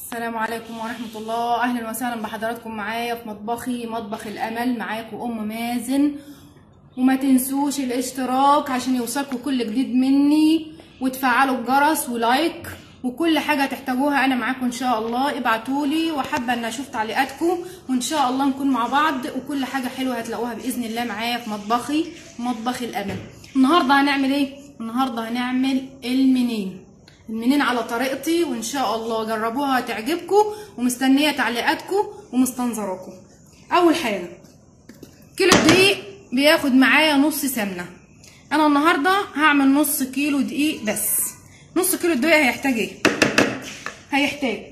السلام عليكم ورحمة الله أهلا وسهلا بحضراتكم معايا في مطبخي مطبخ الأمل معاكم أم مازن وما تنسوش الاشتراك عشان يوصلكم كل جديد مني وتفعلوا الجرس ولايك وكل حاجة تحتاجوها أنا معاكم إن شاء الله ابعتولي وحابة إن أشوف تعليقاتكم وإن شاء الله نكون مع بعض وكل حاجة حلوة هتلاقوها بإذن الله معايا في مطبخي مطبخ الأمل النهاردة هنعمل إيه؟ النهاردة هنعمل المنين المنين على طريقتي وان شاء الله جربوها هتعجبكم ومستنيه تعليقاتكم ومستنظراكم اول حاجه كيلو دقيق بياخد معايا نص سمنه انا النهارده هعمل نص كيلو دقيق بس نص كيلو دقيق هيحتاج ايه هيحتاج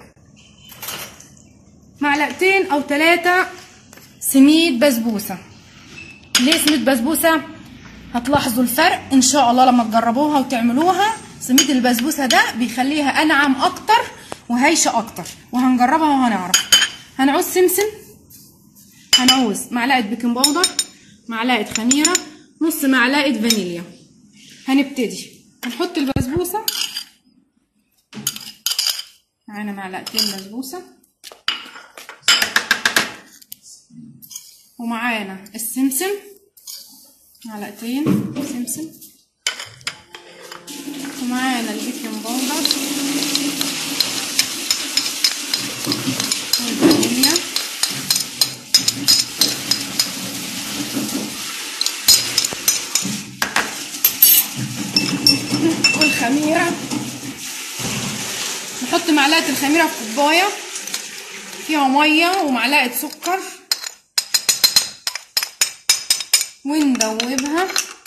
معلقتين او ثلاثه سميد بسبوسه ليه سميد بسبوسه هتلاحظوا الفرق ان شاء الله لما تجربوها وتعملوها سميد البسبوسه ده بيخليها انعم اكتر وهيشه اكتر وهنجربها وهنعرف هنعوز سمسم هنعوز معلقه بيكنج باودر معلقه خميره نص معلقه فانيليا هنبتدي هنحط البسبوسه معانا معلقتين بسبوسه ومعانا السمسم معلقتين سمسم ومعانا البيكنج باودر والفانيليا والخميرة نحط معلقة الخميرة في كوباية فيها مية ومعلقة سكر وندوبها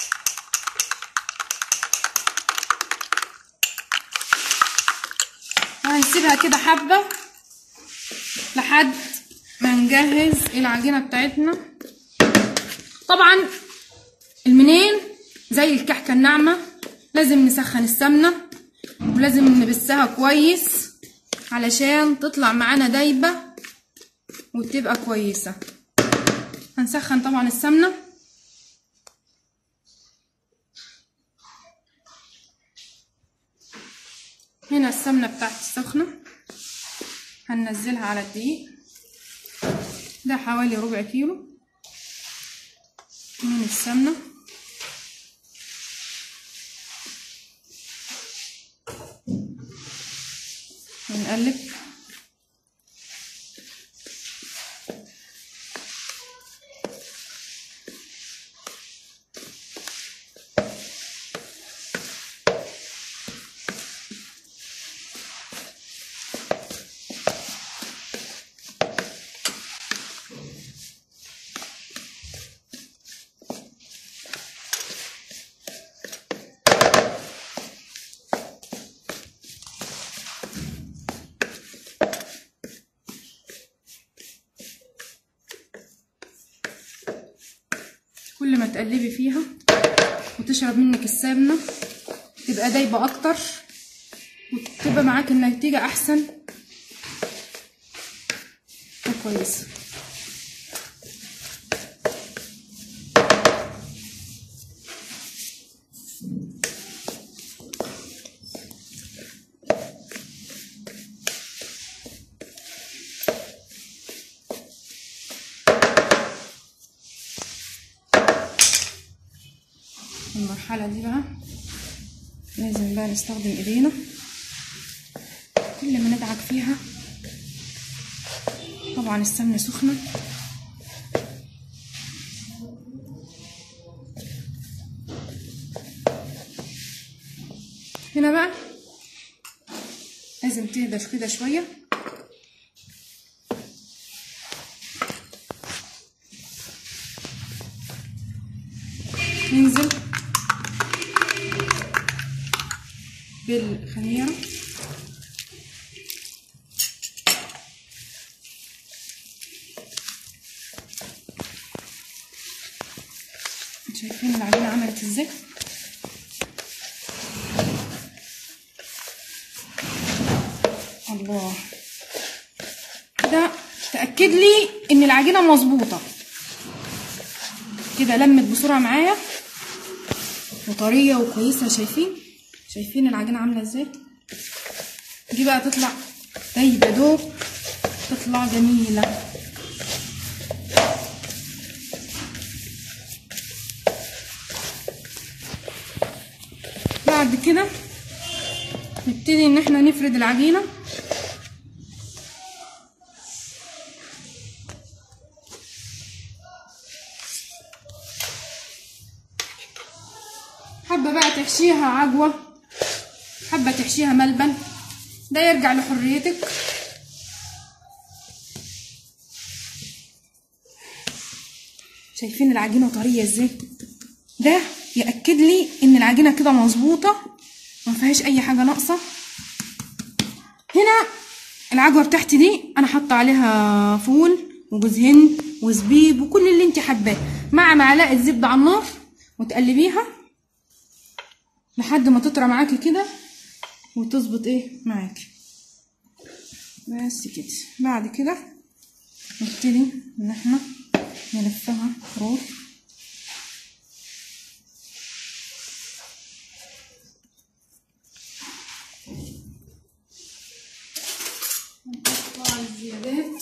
وهنسيبها كده حبة لحد ما نجهز العجينة بتاعتنا طبعا المنين زي الكحكة الناعمة لازم نسخن السمنة ولازم نبسها كويس علشان تطلع معانا دايبة وتبقى كويسة هنسخن طبعا السمنه هنا السمنة بتاعتي السخنة هننزلها على الدقيق ده حوالي ربع كيلو من السمنة ونقلب كل ما تقلبي فيها وتشرب منك السمنه تبقى دايبه اكتر وتبقى معاك النتيجه احسن وكويسه المرحلة دي بقى لازم بقى نستخدم ايدينا كل ما ندعك فيها طبعا السمنة سخنة هنا بقى لازم تهدى كده شوية ننزل بالخميرة شايفين العجينة عملت ازاي الله كده تأكد لي ان العجينة مظبوطة كده لمت بسرعة معايا وطرية وكويسة شايفين شايفين العجينة عاملة ازاي دي بقى تطلع دايبه دوب تطلع جميله بعد كده نبتدي ان احنا نفرد العجينه حابه بقى تحشيها عجوه حابه تحشيها ملبن ده يرجع لحريتك شايفين العجينه طريه ازاي ده ياكد لي ان العجينه كده مظبوطه ما فيهاش اي حاجه ناقصه هنا العجوه بتاعتي دي انا حاطه عليها فول وجوز هند وزبيب وكل اللي انت حباه مع معلقه زبده على النار وتقلبيها لحد ما تطرى معاكي كده وتظبط ايه معاكي بس كده بعد كده نبتدي ان احنا نلفها رول نقطع الزيادات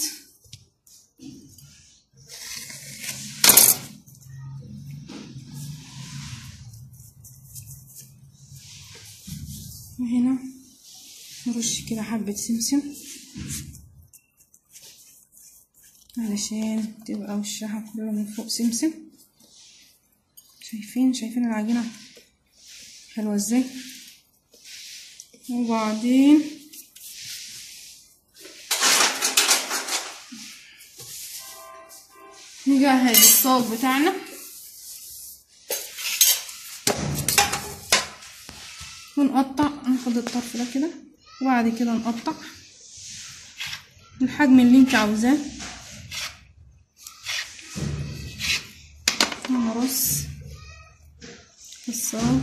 وهنا نرش كده حبة سمسم علشان تبقى وشها كله من فوق سمسم شايفين شايفين العجينة حلوة ازاي وبعدين نجهز الصاج بتاعنا ونقطع ناخد الطرف ده كده وبعد كده نقطع الحجم اللي انت عاوزاه ونرص الصاج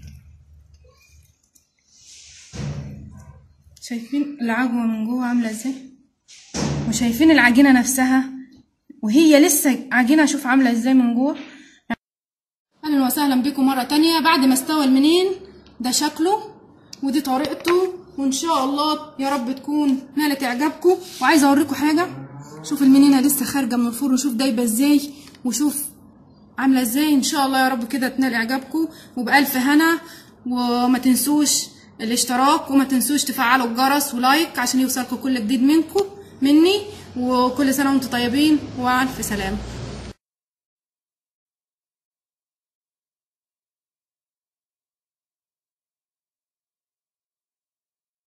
شايفين العجوة من جوه عاملة ازاي وشايفين العجينة نفسها وهي لسه عجينة شوف عاملة ازاي من جوه اهلا وسهلا بكم مرة تانية بعد ما استوى المنين ده شكله ودي طريقته وان شاء الله يا رب تكون نالت اعجابكم وعايزه اوريكم حاجه شوف المنينه لسه خارجه من الفرن شوف دايبه ازاي وشوف عامله ازاي ان شاء الله يا رب كده تنال اعجابكم وبالف هنا وما تنسوش الاشتراك وما تنسوش تفعلوا الجرس ولايك عشان يوصلكم كل جديد منكم مني وكل سنه وانتم طيبين والف سلامه